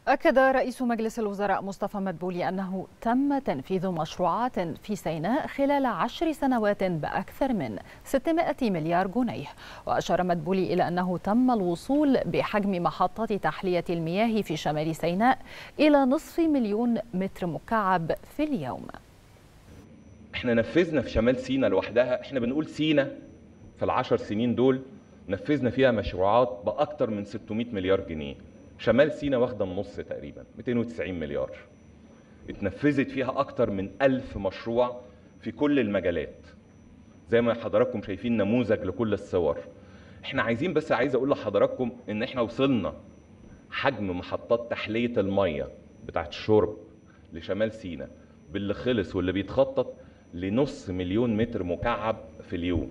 أكد رئيس مجلس الوزراء مصطفى مدبولي أنه تم تنفيذ مشروعات في سيناء خلال عشر سنوات بأكثر من 600 مليار جنيه وأشار مدبولي إلى أنه تم الوصول بحجم محطات تحلية المياه في شمال سيناء إلى نصف مليون متر مكعب في اليوم احنا نفذنا في شمال سيناء لوحدها احنا بنقول سيناء في العشر سنين دول نفذنا فيها مشروعات بأكثر من 600 مليار جنيه شمال سيناء واخده النص تقريبا 290 مليار اتنفذت فيها اكتر من ألف مشروع في كل المجالات زي ما حضراتكم شايفين نموذج لكل الصور احنا عايزين بس عايز اقول لحضراتكم ان احنا وصلنا حجم محطات تحليه الميه بتاعت الشرب لشمال سيناء باللي خلص واللي بيتخطط لنص مليون متر مكعب في اليوم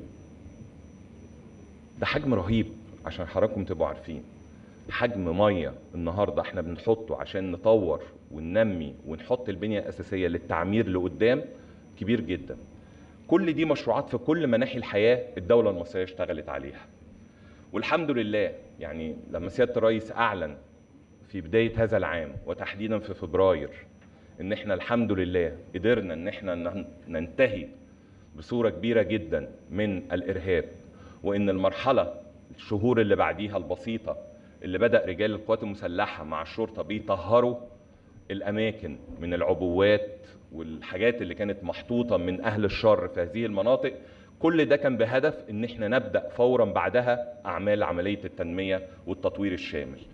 ده حجم رهيب عشان حضراتكم تبقوا عارفين حجم ميه النهارده احنا بنحطه عشان نطور وننمي ونحط البنيه الاساسيه للتعمير لقدام كبير جدا. كل دي مشروعات في كل مناحي الحياه الدوله المصريه اشتغلت عليها. والحمد لله يعني لما سياده الرئيس اعلن في بدايه هذا العام وتحديدا في فبراير ان احنا الحمد لله قدرنا ان احنا ننتهي بصوره كبيره جدا من الارهاب وان المرحله الشهور اللي بعديها البسيطه اللي بدأ رجال القوات المسلحة مع الشرطة بيطهروا الأماكن من العبوات والحاجات اللي كانت محطوطة من أهل الشر في هذه المناطق كل ده كان بهدف ان احنا نبدا فورا بعدها اعمال عمليه التنميه والتطوير الشامل